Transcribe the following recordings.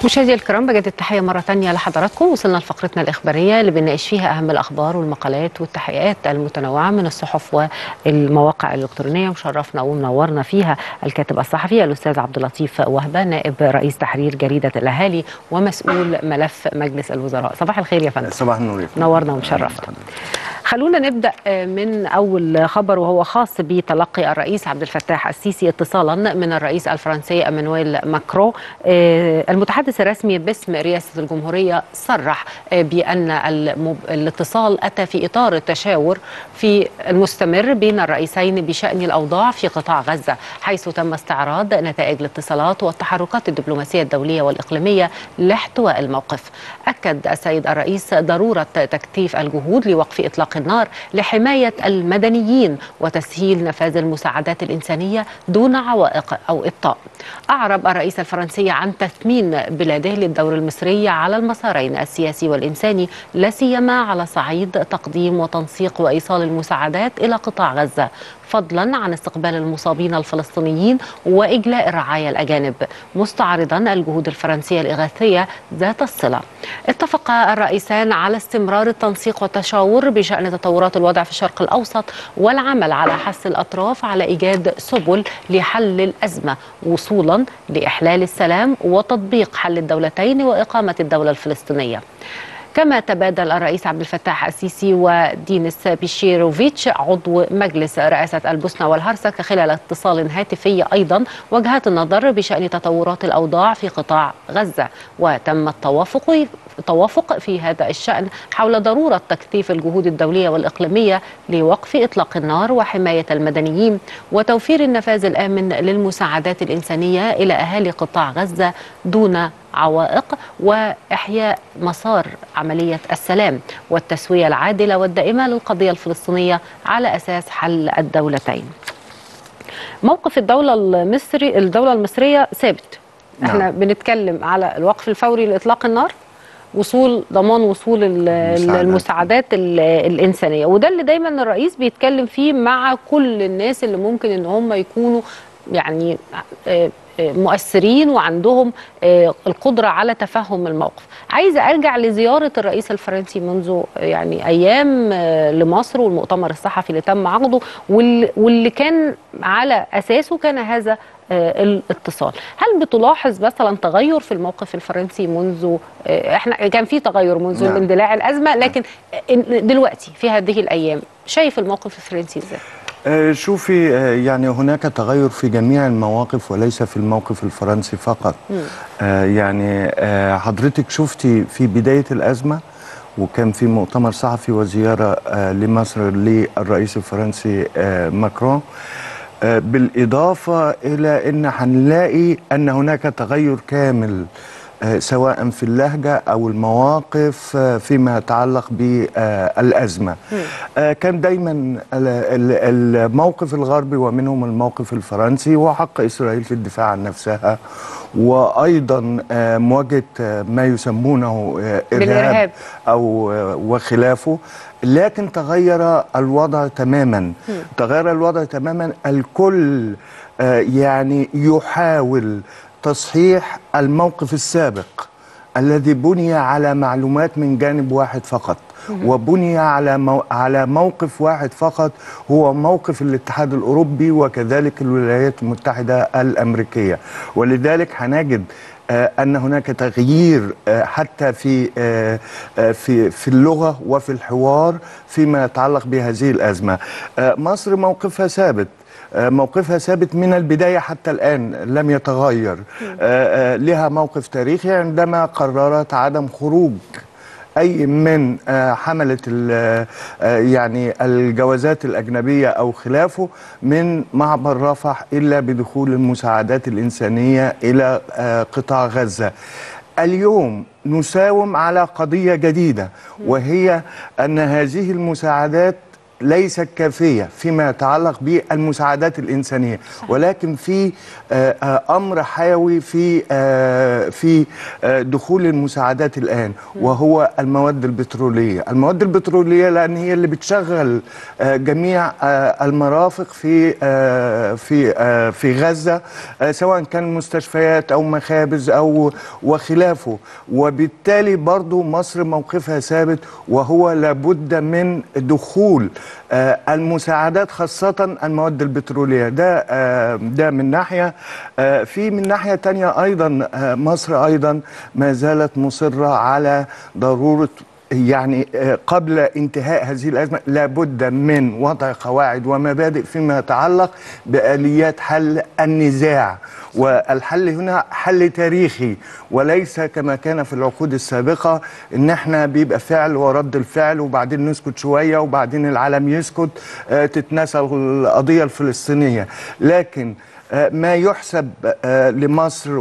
مشاهدي الكرام بجد التحية مرة تانية لحضراتكم وصلنا لفقرتنا الإخبارية اللي بنناقش فيها أهم الأخبار والمقالات والتحقيقات المتنوعة من الصحف والمواقع الإلكترونية مشرفنا ومنورنا فيها الكاتب الصحفي الأستاذ عبد اللطيف وهبة نائب رئيس تحرير جريدة الأهالي ومسؤول ملف مجلس الوزراء صباح الخير يا فندم صباح النور يا فندم. نورنا ومشرفنا خلونا نبدا من اول خبر وهو خاص بتلقي الرئيس عبد الفتاح السيسي اتصالا من الرئيس الفرنسي امانويل ماكرون المتحدث الرسمي باسم رئاسه الجمهوريه صرح بان المب... الاتصال اتى في اطار التشاور في المستمر بين الرئيسين بشان الاوضاع في قطاع غزه حيث تم استعراض نتائج الاتصالات والتحركات الدبلوماسيه الدوليه والاقليميه لاحتواء الموقف اكد السيد الرئيس ضروره تكثيف الجهود لوقف اطلاق النار لحماية المدنيين وتسهيل نفاذ المساعدات الإنسانية دون عوائق أو إبطاء أعرب الرئيس الفرنسي عن تثمين بلاده للدور المصري على المسارين السياسي والإنساني لا سيما على صعيد تقديم وتنسيق وإيصال المساعدات إلى قطاع غزة فضلا عن استقبال المصابين الفلسطينيين واجلاء الرعايا الاجانب مستعرضا الجهود الفرنسيه الاغاثيه ذات الصله. اتفق الرئيسان على استمرار التنسيق والتشاور بشان تطورات الوضع في الشرق الاوسط والعمل على حث الاطراف على ايجاد سبل لحل الازمه وصولا لاحلال السلام وتطبيق حل الدولتين واقامه الدوله الفلسطينيه. كما تبادل الرئيس عبد الفتاح السيسي ودينيس بيشيروفيتش عضو مجلس رئاسة البوسنة والهرسك خلال اتصال هاتفي أيضا وجهات النظر بشأن تطورات الأوضاع في قطاع غزة وتم التوافق توافق في هذا الشأن حول ضرورة تكثيف الجهود الدولية والإقليمية لوقف إطلاق النار وحماية المدنيين وتوفير النفاذ الآمن للمساعدات الإنسانية إلى أهالي قطاع غزة دون عوائق وإحياء مسار عملية السلام والتسوية العادلة والدائمة للقضية الفلسطينية على أساس حل الدولتين موقف الدولة المصري الدولة المصرية ثابت احنا نعم. بنتكلم على الوقف الفوري لإطلاق النار وصول ضمان وصول المساعدات, المساعدات الإنسانية وده اللي دايما الرئيس بيتكلم فيه مع كل الناس اللي ممكن ان هم يكونوا يعني مؤثرين وعندهم القدرة على تفهم الموقف عايزة أرجع لزيارة الرئيس الفرنسي منذ يعني أيام لمصر والمؤتمر الصحفي اللي تم عقده واللي كان على أساسه كان هذا الاتصال هل بتلاحظ مثلا تغير في الموقف الفرنسي منذ احنا كان في تغير منذ نعم. اندلاع الازمه لكن دلوقتي في هذه الايام شايف الموقف الفرنسي ازاي شوفي يعني هناك تغير في جميع المواقف وليس في الموقف الفرنسي فقط يعني حضرتك شفتي في بداية الأزمة وكان في مؤتمر صحفي وزيارة لمصر للرئيس الفرنسي ماكرون بالإضافة إلى أن هنلاقي أن هناك تغير كامل سواء في اللهجة أو المواقف فيما يتعلق بالأزمة كان دايما الموقف الغربي ومنهم الموقف الفرنسي وحق إسرائيل في الدفاع عن نفسها وأيضا مواجهة ما يسمونه إرهاب أو وخلافه لكن تغير الوضع تماما تغير الوضع تماما الكل يعني يحاول تصحيح الموقف السابق الذي بني على معلومات من جانب واحد فقط وبني على مو على موقف واحد فقط هو موقف الاتحاد الاوروبي وكذلك الولايات المتحده الامريكيه ولذلك هنجد آه ان هناك تغيير آه حتى في آه في في اللغه وفي الحوار فيما يتعلق بهذه الازمه مصر موقفها ثابت موقفها ثابت من البداية حتى الآن لم يتغير لها موقف تاريخي عندما قررت عدم خروج أي من حملة يعني الجوازات الأجنبية أو خلافه من معبر رفح إلا بدخول المساعدات الإنسانية إلى قطاع غزة اليوم نساوم على قضية جديدة وهي أن هذه المساعدات ليست كافيه فيما يتعلق بالمساعدات الانسانيه ولكن في آه، آه، امر حيوي في آه، في آه، دخول المساعدات الان وهو المواد البتروليه المواد البتروليه لان هي اللي بتشغل آه، جميع آه، المرافق في آه، في آه، في غزه آه، سواء كان مستشفيات او مخابز او وخلافه وبالتالي برضو مصر موقفها ثابت وهو لابد من دخول آه، المساعدات خاصة المواد البترولية ده آه، ده من ناحية آه، في من ناحية تانية أيضا آه، مصر أيضا ما زالت مصرة على ضرورة يعني آه، قبل انتهاء هذه الأزمة لابد من وضع قواعد ومبادئ فيما يتعلق بآليات حل النزاع والحل هنا حل تاريخي وليس كما كان في العقود السابقة ان احنا بيبقى فعل ورد الفعل وبعدين نسكت شوية وبعدين العالم يسكت آه، تتناسى القضية الفلسطينية لكن آه، ما يحسب آه، لمصر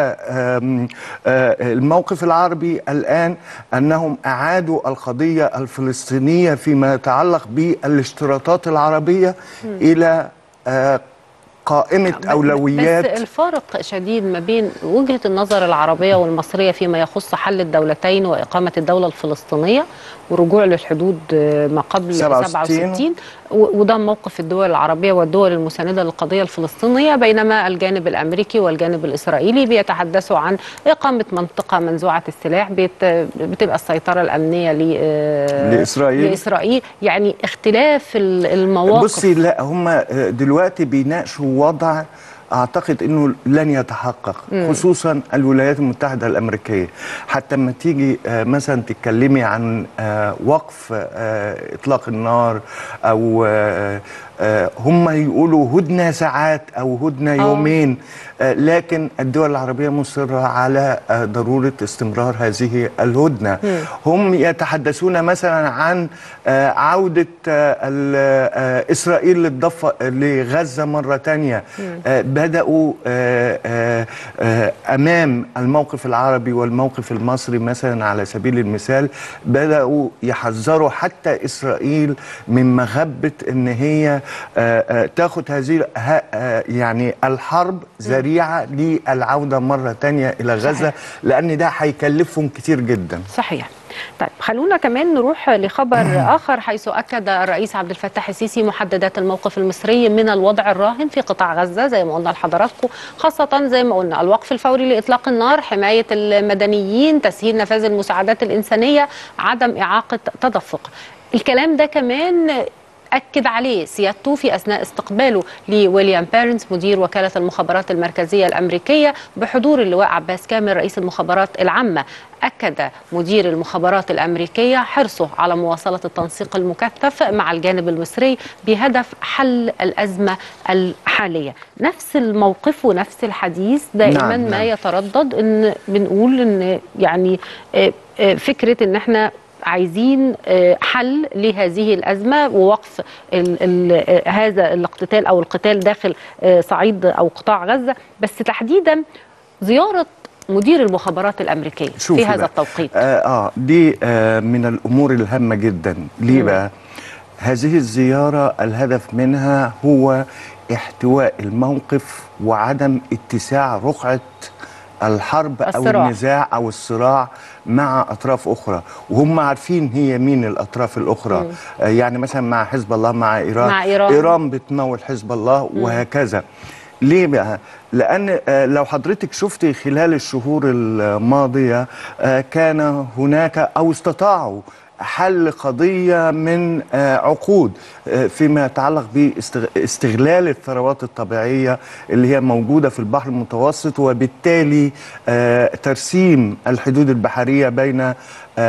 والموقف العربي الآن أنهم أعادوا القضية الفلسطينية فيما يتعلق بالاشتراطات العربية إلى آه، قائمة أولويات بس الفارق شديد ما بين وجهة النظر العربية والمصرية فيما يخص حل الدولتين وإقامة الدولة الفلسطينية ورجوع للحدود آه، ما قبل 67. 67 و- وده موقف الدول العربية والدول المساندة للقضية الفلسطينية بينما الجانب الأمريكي والجانب الإسرائيلي بيتحدثوا عن إقامة منطقة منزوعة السلاح بيت بتبقى السيطرة الأمنية ل- آه، لإسرائيل. لإسرائيل يعني اختلاف ال- المواقف بصي لا هم دلوقتي بيناقشوا وضع اعتقد انه لن يتحقق خصوصا الولايات المتحده الامريكيه حتى لما تيجي آه، مثلا تتكلمي عن آه، وقف آه، اطلاق النار او آه، آه، هم يقولوا هدنه ساعات او هدنه يومين آه، لكن الدول العربيه مصره على آه، ضروره استمرار هذه الهدنه هم يتحدثون مثلا عن آه، عوده آه، ال- آه، اسرائيل للضفه لغزه مره تانية آه، بداوا آه، آه، آه، امام الموقف العربي والموقف المصري مثلا على سبيل المثال بداوا يحذروا حتى اسرائيل من مغبه ان هي آه، آه، تاخد هذه ه- آه، يعني الحرب ذريعه للعوده مره تانية الى غزه صحيح. لان ده هيكلفهم كتير جدا صحيح طيب خلونا كمان نروح لخبر آخر حيث أكد الرئيس عبد الفتاح السيسي محددات الموقف المصري من الوضع الراهن في قطاع غزة زي ما قلنا لحضراتكم خاصة زي ما قلنا الوقف الفوري لإطلاق النار حماية المدنيين تسهيل نفاذ المساعدات الإنسانية عدم إعاقة تدفق الكلام ده كمان أكد عليه سيادته في أثناء استقباله لويليام بيرنز مدير وكالة المخابرات المركزية الأمريكية بحضور اللواء عباس كامل رئيس المخابرات العامة أكد مدير المخابرات الأمريكية حرصه على مواصلة التنسيق المكثف مع الجانب المصري بهدف حل الأزمة الحالية نفس الموقف ونفس الحديث دائما نعم، ما نعم. يتردد ان بنقول ان يعني آه، آه، فكره ان احنا عايزين آه، حل لهذه الازمه ووقف ال ال آه، هذا الاقتتال او القتال داخل آه، صعيد او قطاع غزه بس تحديدا زياره مدير المخابرات الامريكيه شوفي في هذا بقى. التوقيت آه, اه دي آه من الامور الهامه جدا ليه بقى هذه الزياره الهدف منها هو احتواء الموقف وعدم اتساع رقعه الحرب او الصراع. النزاع او الصراع مع اطراف اخرى وهم عارفين هي مين الاطراف الاخرى آه يعني مثلا مع حزب الله مع ايران مع إيران. ايران بتمول حزب الله وهكذا ليه بقى؟ لأن آه، لو حضرتك شفتي خلال الشهور الماضية آه، كان هناك أو استطاعوا حل قضية من آه، عقود آه، فيما يتعلق باستغلال الثروات الطبيعية اللي هي موجودة في البحر المتوسط وبالتالي آه، ترسيم الحدود البحرية بين آه،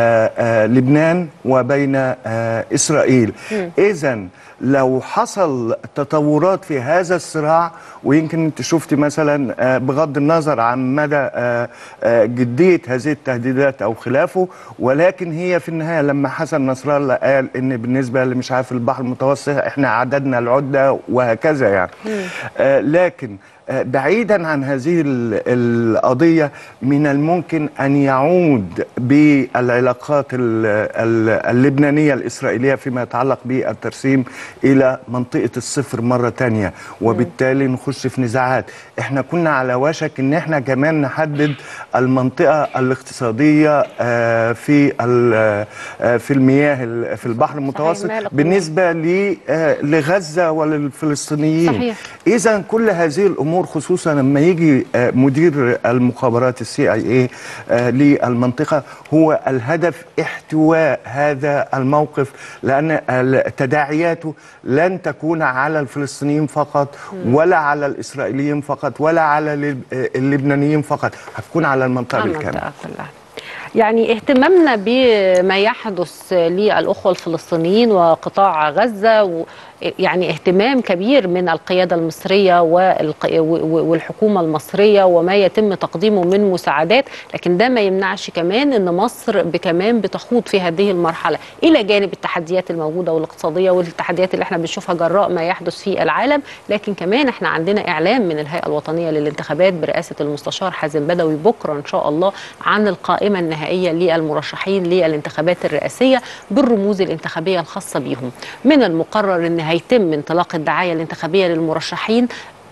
آه، لبنان وبين آه، إسرائيل إذا لو حصل تطورات في هذا الصراع ويمكن انت شفتي مثلا آه، بغض النظر عن مدى آه، آه، جديه هذه التهديدات او خلافه ولكن هي في النهايه لما حسن نصر الله قال ان بالنسبه اللي مش عارف البحر المتوسط احنا عددنا العده وهكذا يعني آه، لكن آه، بعيدا عن هذه ال- القضية من الممكن أن يعود بالعلاقات ال- ال- اللبنانية الإسرائيلية فيما يتعلق بالترسيم إلى منطقة الصفر مرة تانية وبالتالي نخش في نزاعات احنا كنا على وشك ان احنا كمان نحدد المنطقة الاقتصادية آه، في ال- آه، في المياه ال- في البحر المتوسط المياه الإقليمية. بالنسبة ل- آه، لغزة وللفلسطينيين صحيح. اذا كل هذه الامور خصوصا لما يجي آه، مدير المخابرات السي اي اي للمنطقه هو الهدف احتواء هذا الموقف لان ال- تداعياته لن تكون على الفلسطينيين فقط ولا على الاسرائيليين فقط ولا على اللب- آه، اللبنانيين فقط هتكون على المنطقه بالكامل المنطقة كلها يعني اهتمامنا بما يحدث للأخوة الفلسطينيين وقطاع غزة و يعني اهتمام كبير من القيادة المصرية والق- و- والحكومة المصرية وما يتم تقديمه من مساعدات لكن ده ما يمنعش كمان ان مصر كمان بتخوض في هذه المرحلة الى جانب التحديات الموجودة والاقتصادية والتحديات اللي احنا بنشوفها جراء ما يحدث في العالم لكن كمان احنا عندنا اعلام من الهيئة الوطنية للانتخابات برئاسة المستشار حازم بدوي بكرة ان شاء الله عن القائمة النهائية للمرشحين للانتخابات الرئاسية بالرموز الانتخابية الخاصة بيهم من المقرر ان هيتم انطلاق الدعاية الانتخابية للمرشحين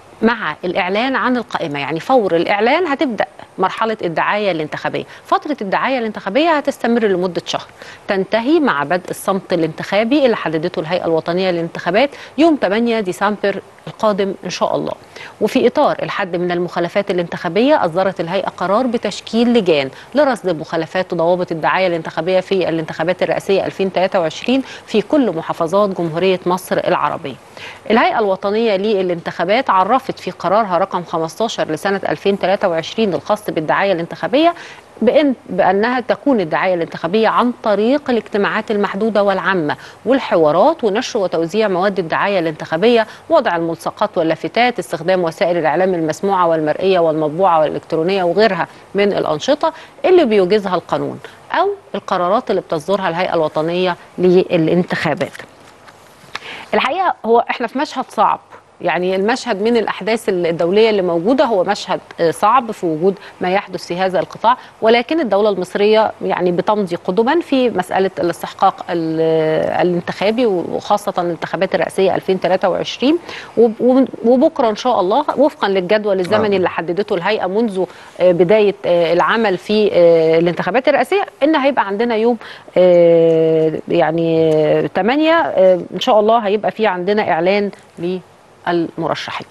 مع الإعلان عن القائمة يعني فور الإعلان هتبدأ مرحلة الدعاية الانتخابية فترة الدعاية الانتخابية هتستمر لمدة شهر تنتهي مع بدء الصمت الانتخابي اللي حددته الهيئة الوطنية للانتخابات يوم 8 ديسمبر القادم إن شاء الله وفي إطار الحد من المخالفات الانتخابية أصدرت الهيئة قرار بتشكيل لجان لرصد مخالفات وضوابط الدعاية الانتخابية في الانتخابات الرئاسية 2023 في كل محافظات جمهورية مصر العربية الهيئة الوطنية للانتخابات عرفت في قرارها رقم 15 لسنة 2023 الخاص بالدعاية الانتخابية بأن بأنها تكون الدعاية الانتخابية عن طريق الاجتماعات المحدودة والعامة والحوارات ونشر وتوزيع مواد الدعاية الانتخابية وضع الملصقات واللافتات استخدام وسائل الإعلام المسموعة والمرئية والمطبوعة والإلكترونية وغيرها من الأنشطة اللي بيوجزها القانون أو القرارات اللي بتصدرها الهيئة الوطنية للانتخابات الحقيقه هو احنا في مشهد صعب يعني المشهد من الاحداث الدوليه اللي موجوده هو مشهد آه، صعب في وجود ما يحدث في هذا القطاع ولكن الدوله المصريه يعني بتمضي قدما في مساله الاستحقاق ال- الانتخابي وخاصه الانتخابات الرئاسيه 2023 وب- وب- وبكره ان شاء الله وفقا للجدول الزمني آه. اللي حددته الهيئه منذ آه، بدايه آه، العمل في آه، الانتخابات الرئاسيه ان هيبقى عندنا يوم آه، يعني آه، 8 آه، ان شاء الله هيبقى في عندنا اعلان للمرشحين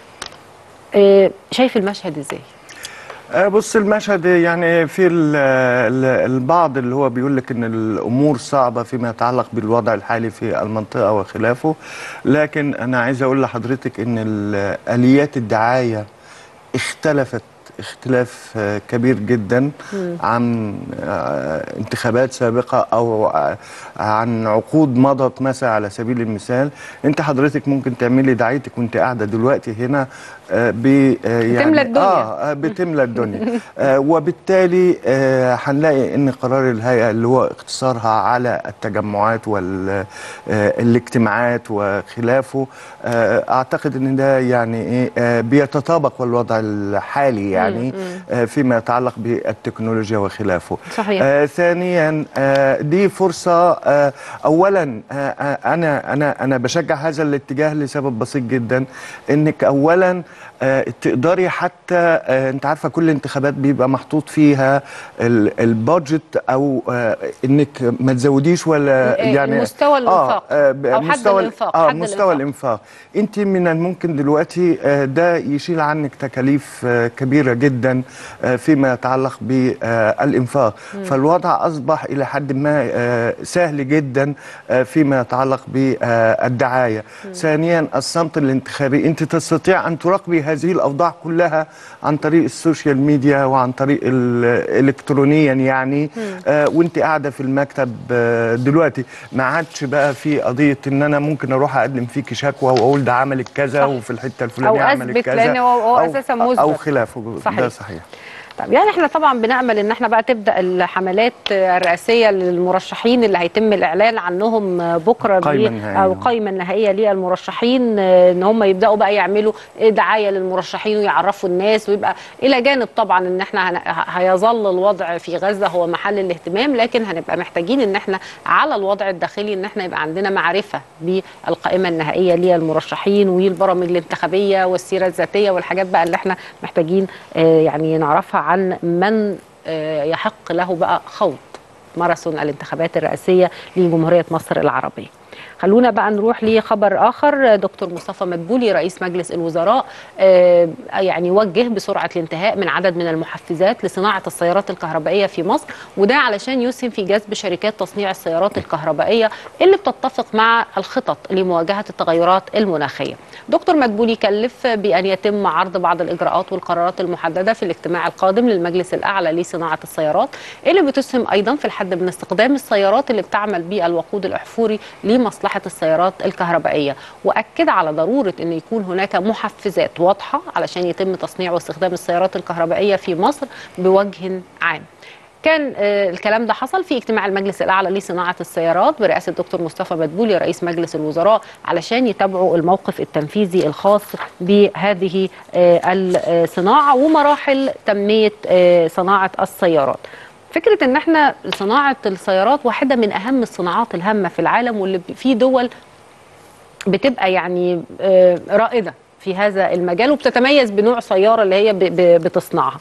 آه، شايف المشهد ازاي آه، بص المشهد يعني في ال- ال- البعض اللي هو بيقول لك ان الامور صعبه فيما يتعلق بالوضع الحالي في المنطقه وخلافه لكن انا عايز اقول لحضرتك ان ال- اليات الدعايه اختلفت اختلاف آه، كبير جدا عن آه، انتخابات سابقه او آه، عن عقود مضت مثلا على سبيل المثال انت حضرتك ممكن تعملي دعايتك وانت قاعده دلوقتي هنا آه، ب آه، يعني بتملى الدنيا. اه آه، بتملى الدنيا آه وبالتالي آه هنلاقي ان قرار الهيئه اللي هو اقتصارها على التجمعات والاجتماعات وخلافه آه اعتقد ان ده يعني ايه آه بيتطابق والوضع الحالي يعني آه فيما يتعلق بالتكنولوجيا وخلافه صحيح. آه ثانيا آه دي فرصه آه اولا آه آه انا انا انا بشجع هذا الاتجاه لسبب بسيط جدا انك اولا آه تقدري حتى آه انت عارفه كل الانتخابات بيبقى محطوط فيها ال- البادجت او آه انك ما تزوديش ولا ال- يعني مستوى الإنفاق آه ب- أو حد مستوى ال- الإنفاق، اه حد مستوى الإنفاق. الانفاق انت من الممكن دلوقتي آه ده يشيل عنك تكاليف آه كبيره جدا آه فيما يتعلق بالانفاق فالوضع اصبح الى حد ما آه سهل جدا آه فيما يتعلق بالدعايه ثانيا الصمت الانتخابي انت تستطيع ان تراقبي هذه الاوضاع كلها عن طريق السوشيال ميديا وعن طريق ال- الكترونيا يعني آه وانت قاعده في المكتب آه دلوقتي ما عادش بقى في قضيه ان انا ممكن اروح اقدم فيكي شكوى واقول ده عملت كذا صح. وفي الحته الفلانيه أو عملت أثبت كذا لأن هو- هو أو- أساساً او مثبت. خلافه صحيح. ده صحيح طب يعني احنا طبعا بنامل ان احنا بقى تبدا الحملات الرئاسيه للمرشحين اللي هيتم الاعلان عنهم بكره قايمة بي- نهائية. او القائمه النهائيه للمرشحين آه، ان هم يبداوا بقى يعملوا دعايه للمرشحين ويعرفوا الناس ويبقى الى جانب طبعا ان احنا هن- هيظل الوضع في غزه هو محل الاهتمام لكن هنبقى محتاجين ان احنا على الوضع الداخلي ان احنا يبقى عندنا معرفه بالقائمه النهائيه للمرشحين والبرامج الانتخابيه والسيره الذاتيه والحاجات بقى اللي احنا محتاجين آه، يعني نعرفها عن من آه، يحق له بقى خوض ماراثون الانتخابات الرئاسيه لجمهوريه مصر العربيه. خلونا بقى نروح لخبر اخر دكتور مصطفى مدبولي رئيس مجلس الوزراء آه، يعني وجه بسرعه الانتهاء من عدد من المحفزات لصناعه السيارات الكهربائيه في مصر وده علشان يسهم في جذب شركات تصنيع السيارات الكهربائيه اللي بتتفق مع الخطط لمواجهه التغيرات المناخيه. دكتور مدبولي كلف بان يتم عرض بعض الاجراءات والقرارات المحدده في الاجتماع القادم للمجلس الاعلى لصناعه السيارات اللي بتسهم ايضا في الحد من استخدام السيارات اللي بتعمل بالوقود الاحفوري لمصلحه السيارات الكهربائيه واكد على ضروره ان يكون هناك محفزات واضحه علشان يتم تصنيع واستخدام السيارات الكهربائيه في مصر بوجه عام كان آه، الكلام ده حصل في اجتماع المجلس الاعلى لصناعه السيارات برئاسه الدكتور مصطفى مدبولي رئيس مجلس الوزراء علشان يتابعوا الموقف التنفيذي الخاص بهذه آه، الصناعه ومراحل تنميه آه، صناعه السيارات. فكره ان احنا صناعه السيارات واحده من اهم الصناعات الهامه في العالم واللي في دول بتبقى يعني آه، رائده في هذا المجال وبتتميز بنوع سياره اللي هي ب- ب- بتصنعها.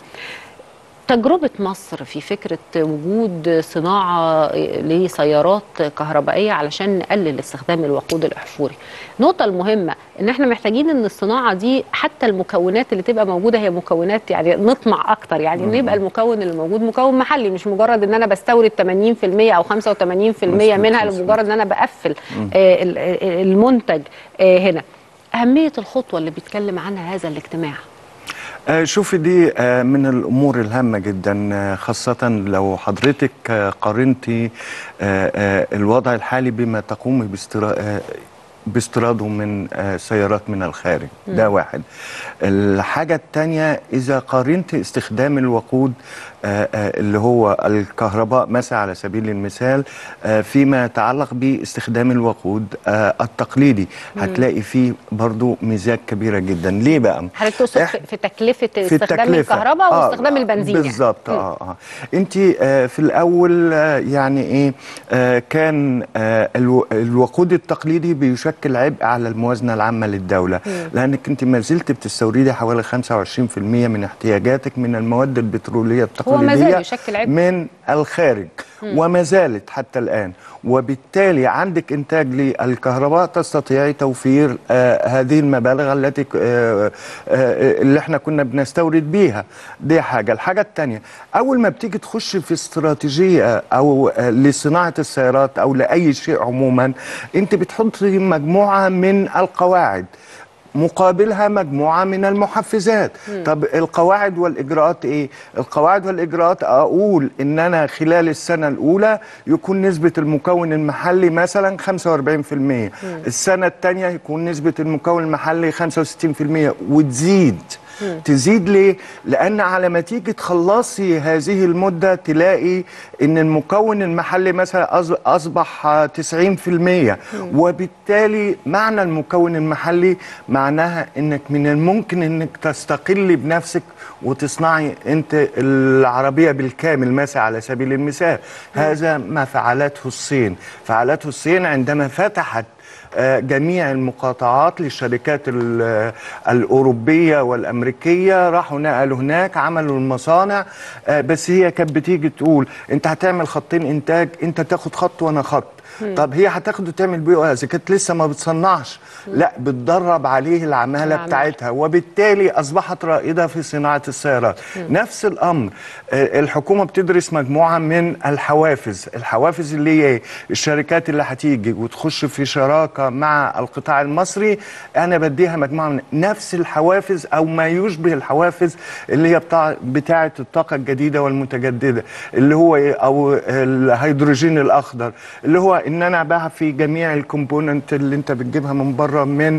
تجربة مصر في فكرة وجود صناعة لسيارات كهربائية علشان نقلل استخدام الوقود الأحفوري النقطة المهمة إن إحنا محتاجين إن الصناعة دي حتى المكونات اللي تبقى موجودة هي مكونات يعني نطمع أكتر يعني إن يبقى المكون اللي موجود مكون محلي مش مجرد إن أنا بستورد 80% أو 85% منها مظبوط. لمجرد إن أنا بقفل آه، ال- ال- المنتج آه، هنا أهمية الخطوة اللي بيتكلم عنها هذا الاجتماع آه، شوفي دي آه، من الامور الهامه جدا آه، خاصه لو حضرتك آه، قارنتي آه، آه، الوضع الحالي بما تقوم باسترا- آه، باستيراده من آه، سيارات من الخارج ده واحد الحاجة التانية إذا قارنت استخدام الوقود آه، آه، اللي هو الكهرباء مثلا على سبيل المثال آه، فيما يتعلق باستخدام الوقود آه، التقليدي هتلاقي فيه برضو ميزات كبيرة جدا ليه بقى؟ حضرتك تقصد إح- في في تكلفة في استخدام التكلفة. الكهرباء آه، واستخدام البنزين يعني. بالظبط مم. اه اه انت آه في الاول آه يعني ايه آه كان آه الو الوقود التقليدي بيشكل عبء على الموازنه العامه للدوله لانك انت ما زلت بتستوردي حوالي 25% من احتياجاتك من المواد البتروليه هو ما زال التقليديه يشكل عبء. من الخارج وما زالت حتى الآن وبالتالي عندك إنتاج للكهرباء تستطيعي توفير آه هذه المبالغ التي ك- آه آه اللي احنا كنا بنستورد بيها دي حاجة الحاجة التانية أول ما بتيجي تخش في استراتيجية أو آه لصناعة السيارات أو لأي شيء عموما أنت بتحطي مجموعة من القواعد مقابلها مجموعة من المحفزات طب القواعد والإجراءات إيه؟ القواعد والإجراءات أقول إن أنا خلال السنة الأولى يكون نسبة المكون المحلي مثلا 45% السنة الثانية يكون نسبة المكون المحلي 65% وتزيد تزيد ليه؟ لأن على ما تيجي تخلصي هذه المدة تلاقي إن المكون المحلي مثلا أص- أصبح آه، 90% وبالتالي معنى المكون المحلي معناها إنك من الممكن إنك تستقلي بنفسك وتصنعي أنت العربية بالكامل مثلا على سبيل المثال هذا ما فعلته الصين فعلته الصين عندما فتحت آه، جميع المقاطعات للشركات ال- الأوروبية والأمريكية راحوا نقلوا هناك عملوا المصانع آه، بس هي كانت بتيجي تقول أنت هتعمل خطين إنتاج أنت تاخد خط وأنا خط طب هي هتاخده تعمل بيه اذا كانت لسه ما بتصنعش لا بتدرب عليه العماله العمالة. بتاعتها وبالتالي اصبحت رائده في صناعه السيارات نفس الامر آه، الحكومه بتدرس مجموعه من الحوافز الحوافز اللي هي إيه؟ الشركات اللي هتيجي وتخش في شراكه مع القطاع المصري انا بديها مجموعه من نفس الحوافز او ما يشبه الحوافز اللي هي بتاع بتاعه الطاقه الجديده والمتجدده اللي هو ايه او الهيدروجين الاخضر اللي هو ان انا بقى في جميع الكومبوننت اللي انت بتجيبها من بره من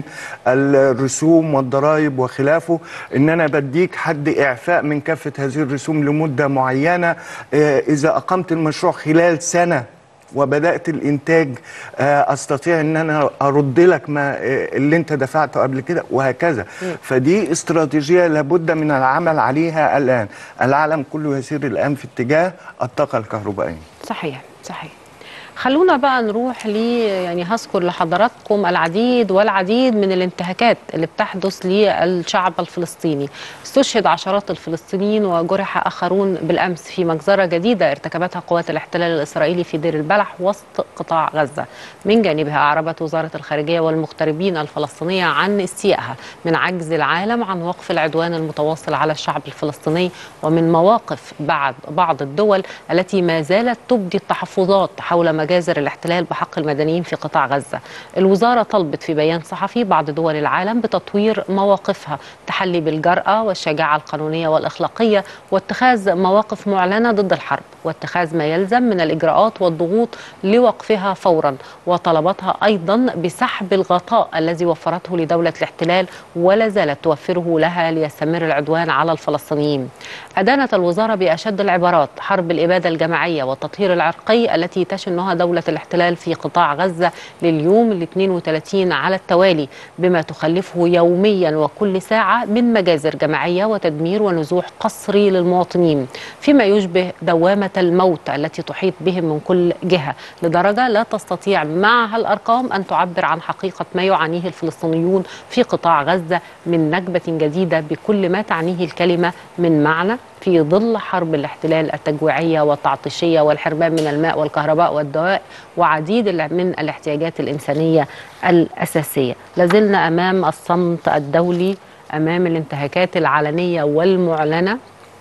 الرسوم والضرائب وخلافه ان انا بديك حد اعفاء من كافه هذه الرسوم لمده معينه آه، اذا اقمت المشروع خلال سنه وبدات الانتاج آه، استطيع ان انا ارد لك ما آه، اللي انت دفعته قبل كده وهكذا فدي استراتيجيه لابد من العمل عليها الان العالم كله يسير الان في اتجاه الطاقه الكهربائيه صحيح صحيح خلونا بقى نروح ل يعني هذكر لحضراتكم العديد والعديد من الانتهاكات اللي بتحدث للشعب الفلسطيني استشهد عشرات الفلسطينيين وجرح اخرون بالامس في مجزره جديده ارتكبتها قوات الاحتلال الاسرائيلي في دير البلح وسط قطاع غزه من جانبها اعربت وزاره الخارجيه والمغتربين الفلسطينيه عن استيائها من عجز العالم عن وقف العدوان المتواصل على الشعب الفلسطيني ومن مواقف بعض بعض الدول التي ما زالت تبدي التحفظات حول مجازر الاحتلال بحق المدنيين في قطاع غزه. الوزاره طلبت في بيان صحفي بعض دول العالم بتطوير مواقفها، تحلي بالجراه والشجاعه القانونيه والاخلاقيه واتخاذ مواقف معلنه ضد الحرب، واتخاذ ما يلزم من الاجراءات والضغوط لوقفها فورا، وطلبتها ايضا بسحب الغطاء الذي وفرته لدوله الاحتلال ولا زالت توفره لها ليستمر العدوان على الفلسطينيين. ادانت الوزاره باشد العبارات حرب الاباده الجماعيه والتطهير العرقي التي تشنها دولة الاحتلال في قطاع غزة لليوم ال 32 على التوالي بما تخلفه يوميا وكل ساعة من مجازر جماعية وتدمير ونزوح قسري للمواطنين فيما يشبه دوامة الموت التي تحيط بهم من كل جهة لدرجة لا تستطيع معها الأرقام أن تعبر عن حقيقة ما يعانيه الفلسطينيون في قطاع غزة من نكبة جديدة بكل ما تعنيه الكلمة من معنى في ظل حرب الاحتلال التجويعية والتعطيشية والحرمان من الماء والكهرباء والدواء وعديد من الاحتياجات الإنسانية الأساسية لازلنا أمام الصمت الدولي أمام الانتهاكات العلنية والمعلنة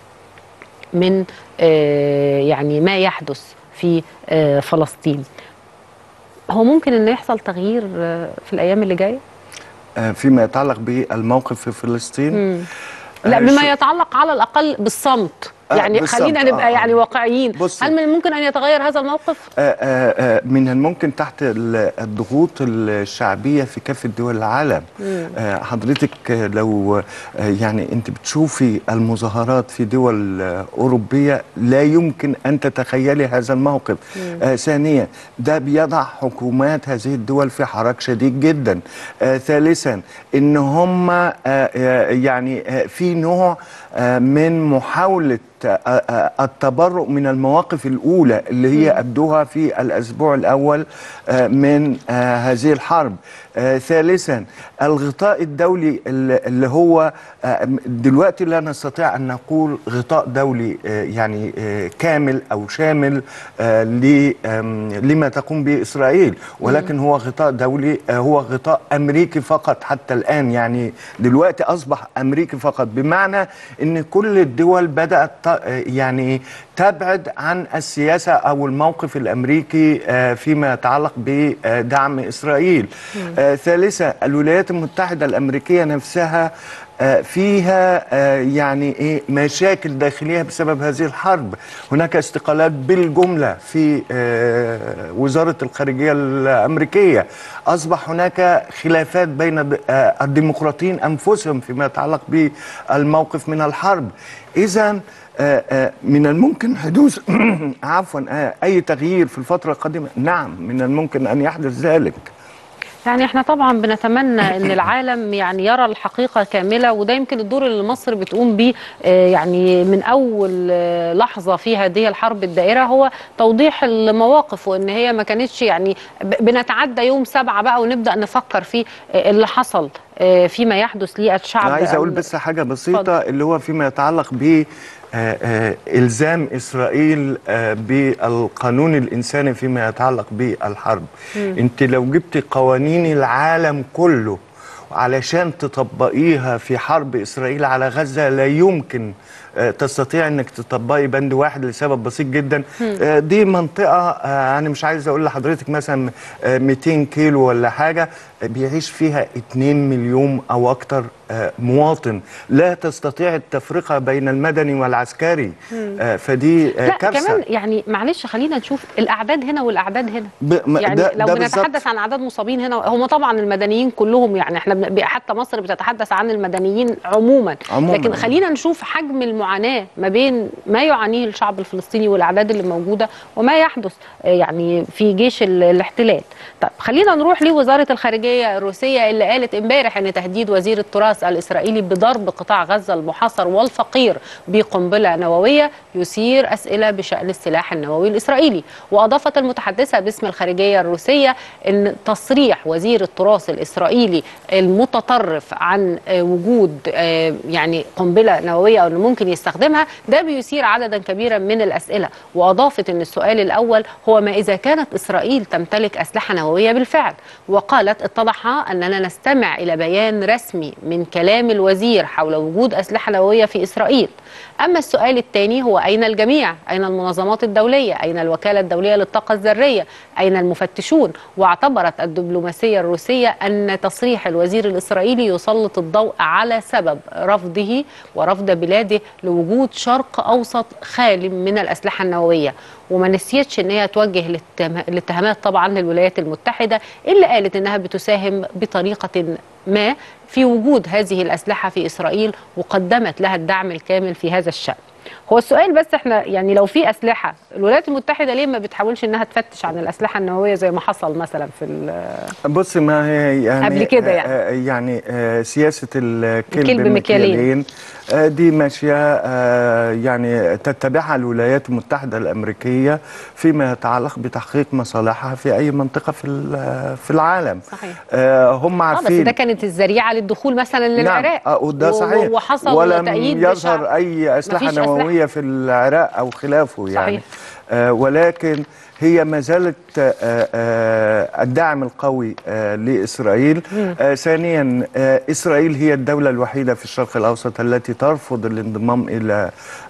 من آه، يعني ما يحدث في آه، فلسطين هو ممكن أن يحصل تغيير آه، في الأيام اللي جاية؟ آه، فيما يتعلق بالموقف في فلسطين لا آه، بما شو- يتعلق على الأقل بالصمت آه، يعني بالصمت، خلينا آه، نبقى آه. يعني واقعيين بصي. هل من الممكن أن يتغير هذا الموقف؟ آه، آه، آه، من الممكن تحت ال- الضغوط الشعبية في كافة دول العالم آه، حضرتك آه، لو آه، يعني انت بتشوفي المظاهرات في دول آه، أوروبية لا يمكن أن تتخيلي هذا الموقف آه، ثانيا ده بيضع حكومات هذه الدول في حراك شديد جدا آه، ثالثا ان هم آه، آه، يعني آه، في نوع آه، من محاولة آه، آه، التبرؤ من المواقف الأولى اللي هي أبدوها في الأسبوع الأول آه، من آه، هذه الحرب آه، ثالثا الغطاء الدولي اللي اللي هو آه، دلوقتي لا نستطيع أن نقول غطاء دولي آه، يعني آه، كامل أو شامل آه، ل- آم، لما تقوم به إسرائيل ولكن هو غطاء دولي آه، هو غطاء أمريكي فقط حتى الآن يعني دلوقتي أصبح أمريكي فقط بمعنى أن كل الدول بدأت ت- يعني تبعد عن السياسة أو الموقف الأمريكي آه، فيما يتعلق بدعم إسرائيل آه، ثالثا الولايات المتحدة الأمريكية نفسها آه، فيها آه، يعني ايه مشاكل داخليه بسبب هذه الحرب هناك استقالات بالجمله في آه، وزاره الخارجيه الامريكيه اصبح هناك خلافات بين د- آه، الديمقراطيين انفسهم فيما يتعلق بالموقف من الحرب اذا آه، آه، من الممكن حدوث عفوا آه، اي تغيير في الفتره القادمه نعم من الممكن ان يحدث ذلك يعني احنا طبعا بنتمنى ان العالم يعني يرى الحقيقه كامله وده يمكن الدور اللي مصر بتقوم بيه آه، يعني من اول آه، لحظه في هذه الحرب الدائره هو توضيح المواقف وان هي ما كانتش يعني ب- بنتعدى يوم سبعه بقى ونبدا نفكر في آه، اللي حصل آه، فيما يحدث للشعب أنا عايز اقول ال- بس حاجه بسيطه اتفضل. اللي هو فيما يتعلق ب آه، آه، الزام اسرائيل آه، بالقانون الانساني فيما يتعلق بالحرب انت لو جبت قوانين العالم كله علشان تطبقيها في حرب اسرائيل على غزه لا يمكن آه، تستطيع انك تطبقي بند واحد لسبب بسيط جدا آه، دي منطقه آه، انا مش عايز اقول لحضرتك مثلا آه، 200 كيلو ولا حاجه آه، بيعيش فيها 2 مليون او اكتر آه، مواطن لا تستطيع التفرقه بين المدني والعسكري آه، فدي آه، لا كارثه كمان يعني معلش خلينا نشوف الاعداد هنا والاعداد هنا ب- م- يعني ده- لو ده بالظبط. بنتحدث عن اعداد مصابين هنا هم طبعا المدنيين كلهم يعني احنا بن- حتى مصر بتتحدث عن المدنيين عموما, عموماً. لكن خلينا نشوف حجم المعاناه ما بين ما يعانيه الشعب الفلسطيني والاعداد اللي موجوده وما يحدث آه، يعني في جيش ال- الاحتلال طب خلينا نروح لوزاره الخارجيه الروسيه اللي قالت امبارح ان تهديد وزير التراث الاسرائيلي بضرب قطاع غزه المحاصر والفقير بقنبله نوويه يثير اسئله بشان السلاح النووي الاسرائيلي واضافت المتحدثه باسم الخارجيه الروسيه ان تصريح وزير التراث الاسرائيلي المتطرف عن آه، وجود آه، يعني قنبله نوويه او انه ممكن يستخدمها ده بيثير عددا كبيرا من الاسئله واضافت ان السؤال الاول هو ما اذا كانت اسرائيل تمتلك اسلحه نوويه بالفعل وقالت اتضح اننا نستمع الى بيان رسمي من كلام الوزير حول وجود اسلحه نوويه في اسرائيل اما السؤال الثاني هو اين الجميع اين المنظمات الدوليه اين الوكاله الدوليه للطاقه الذريه اين المفتشون واعتبرت الدبلوماسيه الروسيه ان تصريح الوزير الاسرائيلي يسلط الضوء على سبب رفضه ورفض بلاده لوجود شرق اوسط خال من الاسلحه النوويه وما نسيتش ان هي توجه الاتهم- الاتهامات طبعا للولايات المتحده اللي قالت انها بتساهم بطريقه ما في وجود هذه الاسلحه في اسرائيل وقدمت لها الدعم الكامل في هذا الشان. هو السؤال بس احنا يعني لو في اسلحه الولايات المتحده ليه ما بتحاولش انها تفتش عن الاسلحه النوويه زي ما حصل مثلا في ال- بص ما هي يعني قبل كده يعني. آه، آه، يعني آه، سياسة الكلب, الكلب مكيالين. مكيالين آه، دي ماشية آه، يعني تتبعها الولايات المتحدة الأمريكية فيما يتعلق بتحقيق مصالحها في أي منطقة في ال- في العالم صحيح. آه، هم اه بس عارفين ده كانت الذريعه للدخول مثلا للعراق نعم آه، وده و- صحيح وحصل ولم تأييد يظهر لشعب. أي أسلحة مفيش أسلحة. نووية في العراق أو خلافه يعني صحيح. آه، ولكن هي ما زالت آه، آه، الدعم القوي آه، لإسرائيل آه، ثانيا آه، إسرائيل هي الدولة الوحيدة في الشرق الأوسط التي ترفض الانضمام إلى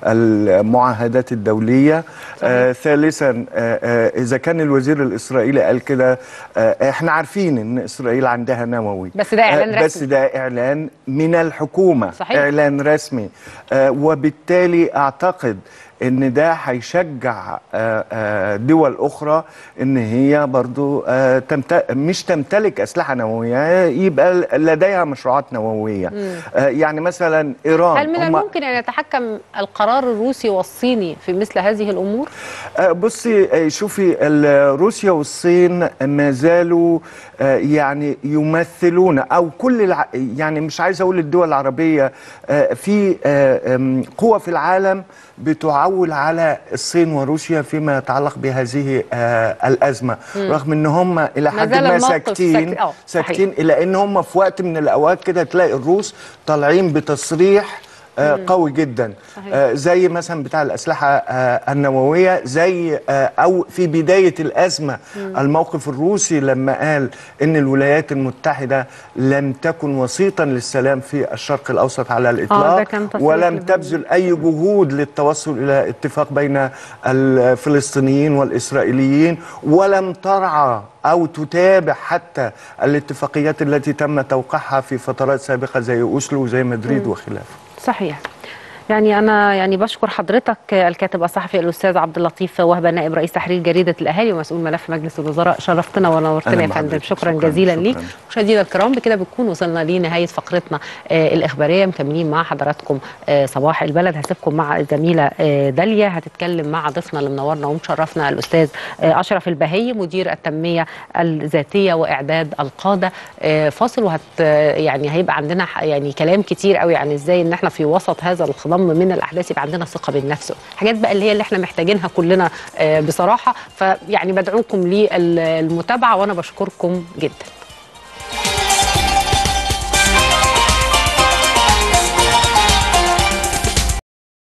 المعاهدات الدولية آه، ثالثا آه، آه، إذا كان الوزير الإسرائيلي قال كده آه، إحنا عارفين إن إسرائيل عندها نووي بس ده إعلان آه، بس رسمي. ده إعلان من الحكومة صحيح. إعلان رسمي آه، وبالتالي أعتقد ان ده هيشجع آه، آه، دول اخرى ان هي برضو آه، تمت... مش تمتلك اسلحه نوويه يبقى لديها مشروعات نوويه آه، يعني مثلا ايران هل من هم- الممكن ان يتحكم القرار الروسي والصيني في مثل هذه الامور؟ آه، بصي آه، شوفي ال- روسيا والصين ما زالوا آه، يعني يمثلون او كل الع... يعني مش عايز اقول الدول العربيه آه، في آه، آم، قوى في العالم بتعول على الصين وروسيا فيما يتعلق بهذه آه، الازمه رغم ان هم الى ما حد زال ما الموقف ساكتين ساكت- آه، صحيح. ساكتين الى ان هم في وقت من الاوقات كده تلاقي الروس طالعين بتصريح آه، قوي جدا صحيح. آه، زي مثلا بتاع الأسلحة آه، النووية زي آه، أو في بداية الأزمة الموقف الروسي لما قال إن الولايات المتحدة لم تكن وسيطا للسلام في الشرق الأوسط على الإطلاق ده كان تصريح ولم لهم. تبذل أي جهود للتوصل إلى اتفاق بين الفلسطينيين والإسرائيليين ولم ترعى أو تتابع حتى الاتفاقيات التي تم توقيعها في فترات سابقة زي أوسلو وزي مدريد وخلافه صحيح يعني انا يعني بشكر حضرتك الكاتب الصحفي الاستاذ عبد اللطيف وهبه نائب رئيس تحرير جريده الاهالي ومسؤول ملف مجلس الوزراء شرفتنا ونورتنا أهلا يا فندم بحضرتك. شكرا, شكراً، جزيلا شكراً. ليك مشاهدينا الكرام بكده بنكون وصلنا لنهايه فقرتنا آه الاخباريه مكملين مع حضراتكم آه صباح البلد هسيبكم مع الزميله آه داليا هتتكلم مع ضيفنا اللي منورنا ومشرفنا الاستاذ آه اشرف البهي مدير التنميه الذاتيه واعداد القاده آه فاصل وهت يعني هيبقى عندنا ح- يعني كلام كتير قوي عن ازاي ان احنا في وسط هذا الخضم من الاحداث يبقى عندنا ثقه بالنفس حاجات بقى اللي هي اللي احنا محتاجينها كلنا آه بصراحه فيعني بدعوكم للمتابعه وانا بشكركم جدا